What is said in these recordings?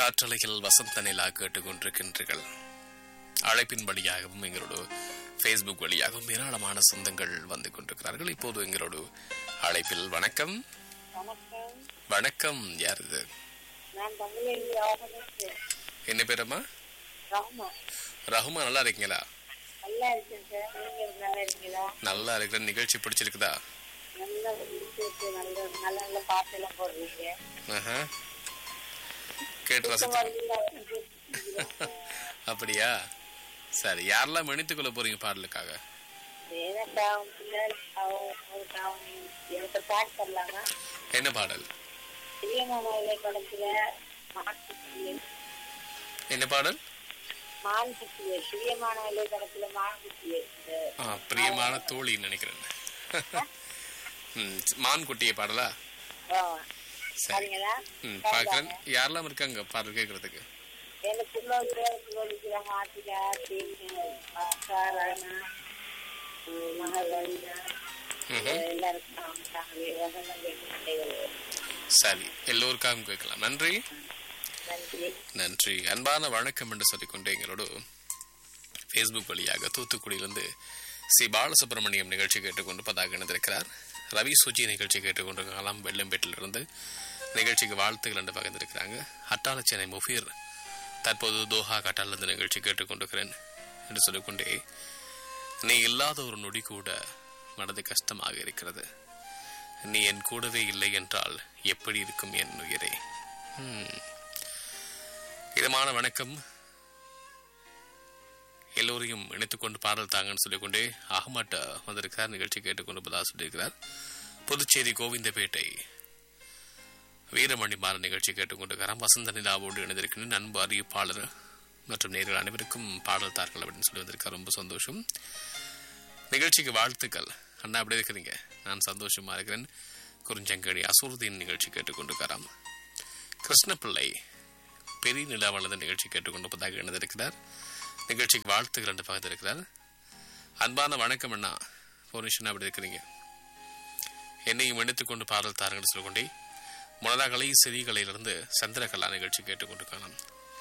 காற்றலையில் வசந்த நிலா கேட்டுக்கொண்டிருக்கின்றீர்கள் அழைப்பின் வழியாகவும் எங்களோட ஃபேஸ்புக் வழியாகவும் ஏராளமான சொந்தங்கள் வந்து கொண்டிருக்கிறார்கள் இப்போது எங்களோட அழைப்பில் வணக்கம் வணக்கம் வணக்கம் யார் இது நான் தமிழேந்தி ஆவணத்து என்ன பேரம்மா ராமா ரகுமா நல்லா இருக்கீங்களா நல்லா இருக்கேன் சார் நீங்க நல்லா இருக்கீங்களா நல்லா இருக்கிற நிகழ்ச்சி பிடிச்சிருக்குதா நல்லா இருக்கு நல்ல நல்ல நல்ல பாட்டெல்லாம் போடுறீங்க ஆஹா. கேட்டு ரசித்து வரல அப்படியா சரி யாரெல்லாம் இணைத்துக் கொள்ள போறீங்க பாடலுக்காக வேணட்டாவும் பிள்ளைகள் அவன் எனக்கு பாட்டு தரலாமா என்ன பாடல் பிரியமானவர்களே படத்துல மான் குட்டியல் என்ன பாடல் மான் குட்டியல் பிரியமானவர்களே படத்துல மான் குட்டியல் ஆ, பிரியமான தோழின்னு நினைக்கிறேன் ம், மான் குட்டிய பாடலா சரி சரிங்களா ம் பார்க்குறேன் யாரெல்லாம் இருக்காங்க பாடல் கேட்கறதுக்கு எனக்கு உள்ளவர்களுக்கு சொல்லிக்கிறாங்க ஆத்திகா தேவி சாரணா மகளா ம்ஹும். எல்லாருக்கும் அவங்க வசந்தம் கேட்டு சரி எல்லோருக்காகவும் கேட்கலாம் நன்றி நன்றி நன்றி அன்பான வணக்கம் என்று சொல்லிக்கொண்டு எங்களோடு ஃபேஸ்புக் வழியாக தூத்துக்குடியிலிருந்து சி பாலசுப்ரமணியம் நிகழ்ச்சி கேட்டுக்கொண்டு பதாக இணைந்திருக்கிறார் ரவி சுஜி நிகழ்ச்சி கேட்டுக்கொண்டிருக்கலாம் வெள்ளம்பேட்டிலிருந்து நிகழ்ச்சிக்கு வாழ்த்துக்கள் என்று பகிர்ந்திருக்கிறாங்க அட்டாளச்சேனை முஃபீர் தற்போது தோஹா கட்டாலிருந்து நிகழ்ச்சி கேட்டுக்கொண்டிருக்கிறேன் என்று சொல்லிக்கொண்டே நீ இல்லாத ஒரு நொடி கூட மனது கஷ்டமாக இருக்கிறது நீ என் கூடவே இல்லை என்றால் எப்படி இருக்கும் என் உயிரே ம் இதமான வணக்கம் எல்லோரையும் இணைத்துக்கொண்டு பாடல் தாங்கன்னு சொல்லிக்கொண்டே அகமட் வந்திருக்கிறார் நிகழ்ச்சி கேட்டுக்கொண்டு பதா சொல்லியிருக்கிறார் புதுச்சேரி கோவிந்தபேட்டை வீரமணி மாற நிகழ்ச்சி கேட்டுக்கொண்டிருக்கிறார் வசந்த நிலாவோடு இணைந்திருக்கின்ற நண்பு அறிவிப்பாளர் மற்றும் நேர்கள் அனைவருக்கும் பாடல் தார்கள் அப்படின்னு சொல்லி வந்திருக்கார் ரொம்ப சந்தோஷம் நிகழ்ச்சிக்கு வாழ்த்துக்கள் அண்ணா எப்படி இருக்கிறீங்க நான் சந்தோஷமா இருக்கிறேன் குறிஞ்சங்கடி அசூர்தீன் நிகழ்ச்சி கேட்டுக்கொண்டிருக்காராம் கிருஷ்ணபிள்ளை பெரிய நிலாவானது நிகழ்ச்சி கேட்டுக்கொண்டு பதாக இணைந்திருக்கிறார் நிகழ்ச்சிக்கு வாழ்த்துக்கள் என்று பகிர்ந்திருக்கிறார் அன்பான வணக்கம் அண்ணா போனிஷன் அப்படி இருக்கிறீங்க என்னையும் இணைத்துக்கொண்டு பாடல் தாருங்கன்னு சொல்லிக்கொண்டே முனதாகலை சிறிகலையிலிருந்து சந்திரகலா நிகழ்ச்சி கேட்டுக்கொண்டு காணலாம்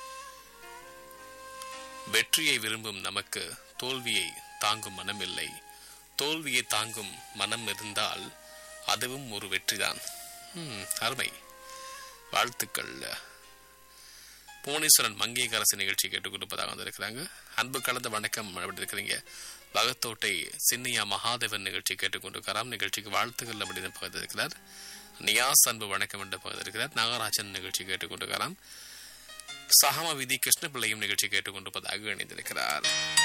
வெற்றியை விரும்பும் நமக்கு தோல்வியை தாங்கும் மனம் இல்லை தோல்வியை தாங்கும் மனம் இருந்தால் அதுவும் ஒரு வெற்றிதான் ம், அருமை வாழ்த்துக்கள் புவனேஸ்வரன் மங்கேகரசு நிகழ்ச்சி கேட்டுக் கொடுப்பதாக வந்திருக்கிறாங்க அன்பு கலந்த வணக்கம் அப்படி இருக்கிறீங்க வகத்தோட்டை சின்னையா மகாதேவன் நிகழ்ச்சி கேட்டுக்கொண்டிருக்கிறார் நிகழ்ச்சிக்கு வாழ்த்துக்கள் அப்படின்னு பகிர்ந்திருக்கிறார் நியாஸ் அன்பு வணக்கம் என்று பகிர்ந்திருக்கிறார் நாகராஜன் நிகழ்ச்சி கேட்டுக்கொண்டிருக்கிறார் சகம விதி கிருஷ்ணபிள்ளையும் நிகழ்ச்சி கேட்டுக்கொண்டிருப்பதாக இணைந்திருக்கிறார்